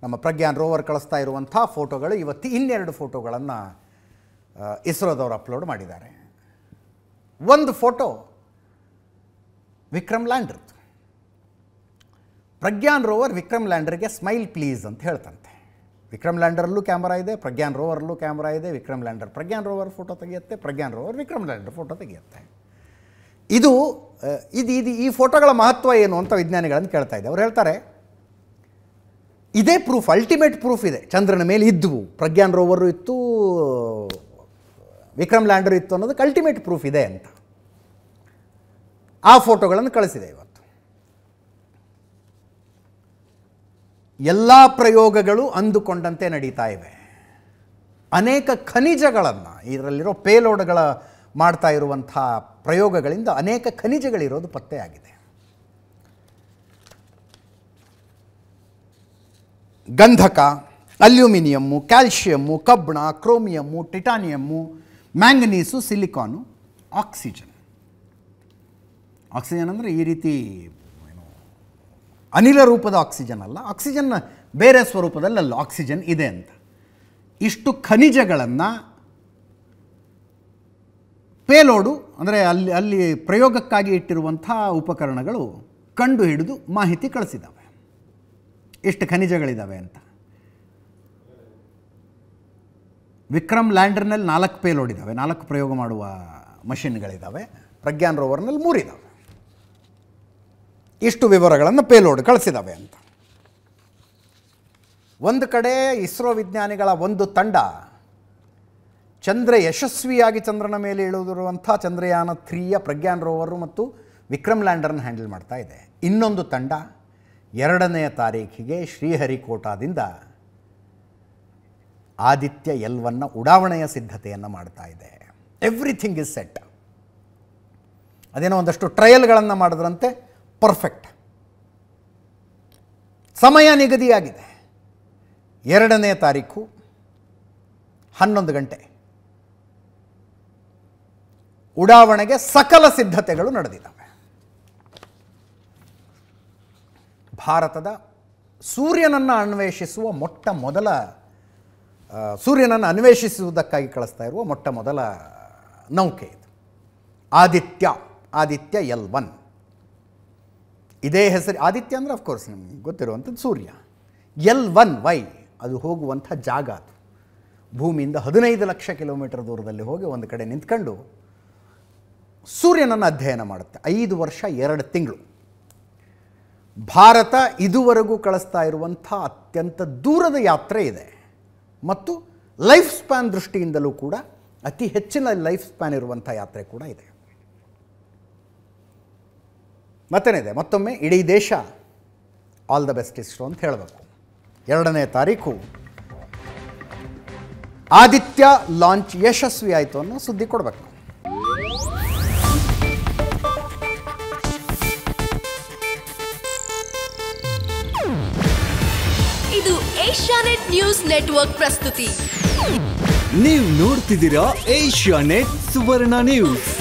ನಮ್ಮ ಪ್ರಜ್ಞಾನ್ ರೋವರ್ ಕಳಿಸ್ತಾ ಇರುವಂಥ ಫೋಟೋಗಳು ಇವತ್ತು ಇನ್ನೆರಡು ಫೋಟೋಗಳನ್ನು ಇಸ್ರೋದವರು ಅಪ್ಲೋಡ್ ಮಾಡಿದ್ದಾರೆ ಒಂದು ಫೋಟೋ ವಿಕ್ರಮ್ ಲ್ಯಾಂಡರ್ದು ಪ್ರಜ್ಞಾನ್ ರೋವರ್ ವಿಕ್ರಮ್ ಲ್ಯಾಂಡರ್ಗೆ ಸ್ಮೈಲ್ ಪ್ಲೀಸ್ ಅಂತ ಹೇಳ್ತಂತೆ ವಿಕ್ರಮ್ ಲ್ಯಾಂಡರಲ್ಲೂ ಕ್ಯಾಮ್ರಾ ಇದೆ ಪ್ರಜ್ಞಾನ್ ರೋವರ್ಲ್ಲೂ ಕ್ಯಾಮ್ರಾ ಇದೆ Vikram lander Pragyan rover photo ತೆಗೆಯುತ್ತೆ Pragyan rover Vikram lander photo ತೆಗೆಯುತ್ತೆ ಇದು ಆ, ಇದು ಇದು ಈ ಫೋಟೋಗಳ ಮಹತ್ವ ಏನು ಅಂತ ವಿಜ್ಞಾನಿಗಳನ್ನು ಕೇಳ್ತಾ ಇದೆ ಅವ್ರು ಹೇಳ್ತಾರೆ ಇದೇ ಪ್ರೂಫ್ ಅಲ್ಟಿಮೇಟ್ ಪ್ರೂಫ್ ಇದೆ ಚಂದ್ರನ ಮೇಲೆ ಇದ್ದವು ಪ್ರಜ್ಞಾನ್ ರೋವರು ಇತ್ತು ವಿಕ್ರಮ್ ಲ್ಯಾಂಡರ್ ಇತ್ತು ಅನ್ನೋದಕ್ಕೆ ಅಲ್ಟಿಮೇಟ್ ಪ್ರೂಫ್ ಇದೆ ಅಂತ ಆ ಫೋಟೋಗಳನ್ನು ಕಳಿಸಿದೆ ಇವತ್ತು ಎಲ್ಲ ಪ್ರಯೋಗಗಳು ಅಂದುಕೊಂಡಂತೆ ನಡೀತಾ ಇವೆ ಅನೇಕ ಖನಿಜಗಳನ್ನು ಇದರಲ್ಲಿರೋ ಪೇಲೋಡ್ಗಳ ಮಾಡ್ತಾ ಇರುವಂಥ ಪ್ರಯೋಗಗಳಿಂದ ಅನೇಕ ಖನಿಜಗಳಿರೋದು ಪತ್ತೆಯಾಗಿದೆ ಗಂಧಕ ಅಲ್ಯೂಮಿನಿಯಮ್ಮು ಕ್ಯಾಲ್ಶಿಯಮ್ಮು ಕಬ್ಬಣ chromium titanium manganese silicon oxygen oxygen ಅಂದರೆ ಈ ರೀತಿ ಏನು ಅನಿಲ ರೂಪದ ಆಕ್ಸಿಜನ್ ಅಲ್ಲ ಆಕ್ಸಿಜನ್ ಬೇರೆ ಸ್ವರೂಪದಲ್ಲಲ್ಲ ಆಕ್ಸಿಜನ್ ಇದೆ ಅಂತ ಇಷ್ಟು ಖನಿಜಗಳನ್ನು ಪೇಲೋಡು ಅಂದರೆ ಅಲ್ಲಿ ಅಲ್ಲಿ ಪ್ರಯೋಗಕ್ಕಾಗಿ ಇಟ್ಟಿರುವಂಥ ಉಪಕರಣಗಳು ಕಂಡು ಹಿಡಿದು ಮಾಹಿತಿ ಕಳಿಸಿದ್ದಾವೆ ಎಷ್ಟು ಖನಿಜಗಳಿದ್ದಾವೆ ಅಂತ ವಿಕ್ರಮ್ ಲ್ಯಾಂಡರ್ನಲ್ಲಿ ನಾಲ್ಕು ಪೇಲೋಡ್ ಇದ್ದಾವೆ ನಾಲ್ಕು ಪ್ರಯೋಗ ಮಾಡುವ ಮಷಿನ್ಗಳಿದ್ದಾವೆ ಪ್ರಜ್ಞಾನ್ ರೋವರ್ನಲ್ಲಿ ಮೂರಿದ್ದಾವೆ ಇಷ್ಟು ವಿವರಗಳನ್ನು ಪೇಲೋಡ್ ಕಳಿಸಿದ್ದಾವೆ ಅಂತ ಒಂದು ಕಡೆ ಇಸ್ರೋ ವಿಜ್ಞಾನಿಗಳ ಒಂದು ತಂಡ ಚಂದ್ರ ಯಶಸ್ವಿಯಾಗಿ ಚಂದ್ರನ ಮೇಲೆ ಇಳಿದಿರುವಂಥ ಚಂದ್ರಯಾನ ತ್ರೀಯ ಪ್ರಜ್ಞಾನ್ ರೋವರು ಮತ್ತು ವಿಕ್ರಮ್ ಲ್ಯಾಂಡರ್ನ ಹ್ಯಾಂಡಲ್ ಮಾಡ್ತಾ ಇದೆ ಇನ್ನೊಂದು ತಂಡ ಎರಡನೆಯ ತಾರೀಖಿಗೆ ಶ್ರೀಹರಿಕೋಟಾದಿಂದ ಆದಿತ್ಯ ಎಲ್ವನ್ನ ಉಡಾವಣೆಯ ಸಿದ್ಧತೆಯನ್ನು ಮಾಡ್ತಾ ಇದೆ ಎವ್ರಿಥಿಂಗ್ ಇಸ್ ಸೆಟ್ ಅದೇನೋ ಒಂದಷ್ಟು ಟ್ರಯಲ್ಗಳನ್ನು ಮಾಡಿದ್ರಂತೆ ಪರ್ಫೆಕ್ಟ್ ಸಮಯ ನಿಗದಿಯಾಗಿದೆ ಎರಡನೇ ತಾರೀಕು ಹನ್ನೊಂದು ಗಂಟೆ ಉಡಾವಣೆಗೆ ಸಕಲ ಸಿದ್ಧತೆಗಳು ನಡೆದಿದ್ದಾವೆ ಭಾರತದ ಸೂರ್ಯನನ್ನು ಅನ್ವೇಷಿಸುವ ಮೊಟ್ಟ ಮೊದಲ ಆ, ಸೂರ್ಯನನ್ನು ಅನ್ವೇಷಿಸುವುದಕ್ಕಾಗಿ ಕಳಿಸ್ತಾ ಇರುವ ಮೊಟ್ಟ ಮೊದಲ ನೌಕೆ ಇದು ಆದಿತ್ಯ ಆದಿತ್ಯ ಎಲ್ ಒನ್ ಇದೇ ಹೆಸರು ಆದಿತ್ಯ ಅಂದರೆ ಅಫ್ಕೋರ್ಸ್ ನಿಮಗೆ ಗೊತ್ತಿರುವಂಥದ್ದು ಸೂರ್ಯ ಎಲ್ ಒನ್ ವೈ ಅದು ಹೋಗುವಂಥ ಜಾಗ ಅದು ಭೂಮಿಯಿಂದ ಹದಿನೈದು ಲಕ್ಷ ಕಿಲೋಮೀಟರ್ ದೂರದಲ್ಲಿ ಹೋಗಿ ಒಂದು ಕಡೆ ನಿಂತ್ಕೊಂಡು ಸೂರ್ಯನನ್ನು ಅಧ್ಯಯನ ಮಾಡುತ್ತೆ ಐದು ವರ್ಷ ಎರಡು ತಿಂಗಳು ಭಾರತ ಇದುವರೆಗೂ ಕಳಿಸ್ತಾ ಇರುವಂಥ ಅತ್ಯಂತ ದೂರದ ಯಾತ್ರೆ ಇದೆ ಮತ್ತು ಲೈಫ್ ಸ್ಪ್ಯಾನ್ ದೃಷ್ಟಿಯಿಂದಲೂ ಕೂಡ ಅತಿ ಹೆಚ್ಚಿನ ಲೈಫ್ ಸ್ಪ್ಯಾನ್ ಇರುವಂಥ ಯಾತ್ರೆ ಕೂಡ ಇದೆ ಮತ್ತೇನಿದೆ ಮತ್ತೊಮ್ಮೆ ಇಡೀ ದೇಶ ಆಲ್ ದ ಬೆಸ್ಟ್ ಇಸ್ರೋ ಅಂತ ಹೇಳಬೇಕು ಎರಡನೇ ತಾರೀಕು ಆದಿತ್ಯ ಲಾಂಚ್ ಯಶಸ್ವಿ ಆಯಿತು ಅನ್ನೋ ಸುದ್ದಿ ಕೊಡಬೇಕು ಇದು ಏಷ್ಯಾನೆಟ್ ನ್ಯೂಸ್ ನೆಟ್ವರ್ಕ್ ಪ್ರಸ್ತುತಿ ನೀವು ನೋಡ್ತಿದ್ದೀರಾ ಏಷ್ಯಾ ನೆಟ್ ಸುವರ್ಣ ನ್ಯೂಸ್